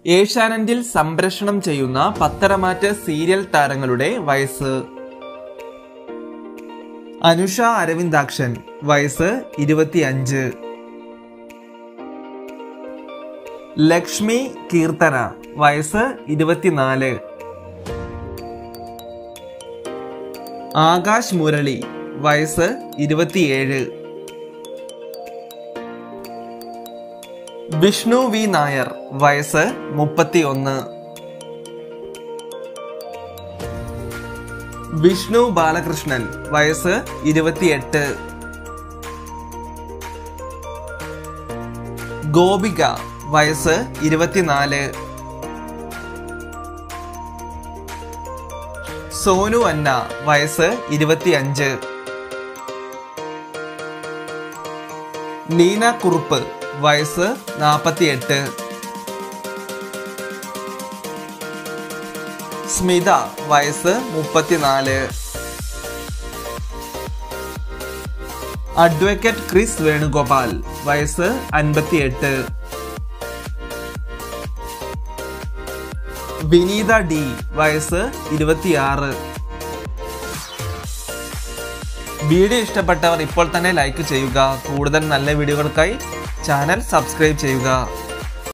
ഏഷ്യാനെറ്റിൽ സംപ്രേഷണം ചെയ്യുന്ന പത്തരമാറ്റ് സീരിയൽ താരങ്ങളുടെ വയസ്സ് അനുഷ അരവിന്ദാക്ഷൻ വയസ്സ് ഇരുപത്തിയഞ്ച് ലക്ഷ്മി കീർത്തന വയസ്സ് ഇരുപത്തിനാല് ആകാശ് മുരളി വയസ്സ് ഇരുപത്തിയേഴ് വിഷ്ണു വി നായർ വയസ്സ് മുപ്പത്തിയൊന്ന് വിഷ്ണു ബാലകൃഷ്ണൻ വയസ്സ് ഇരുപത്തിയെട്ട് ഗോപിക വയസ്സ് ഇരുപത്തിനാല് സോനു അന്ന വയസ്സ് ഇരുപത്തിയഞ്ച് ലീന കുറുപ്പ് വയസ്സ് നാൽപ്പത്തിയെട്ട് സ്മിത വയസ്സ് മുപ്പത്തിനാല് അഡ്വക്കേറ്റ് ക്രിസ് വേണുഗോപാൽ വയസ്സ് അൻപത്തിയെട്ട് വിനീത ഡി വയസ്സ് ഇരുപത്തിയാറ് വീഡിയോ ഇഷ്ടപ്പെട്ടവർ ഇപ്പോൾ തന്നെ ലൈക്ക് ചെയ്യുക കൂടുതൽ നല്ല വീഡിയോകൾക്കായി ചാനൽ സബ്സ്ക്രൈബ് ചെയ്യുക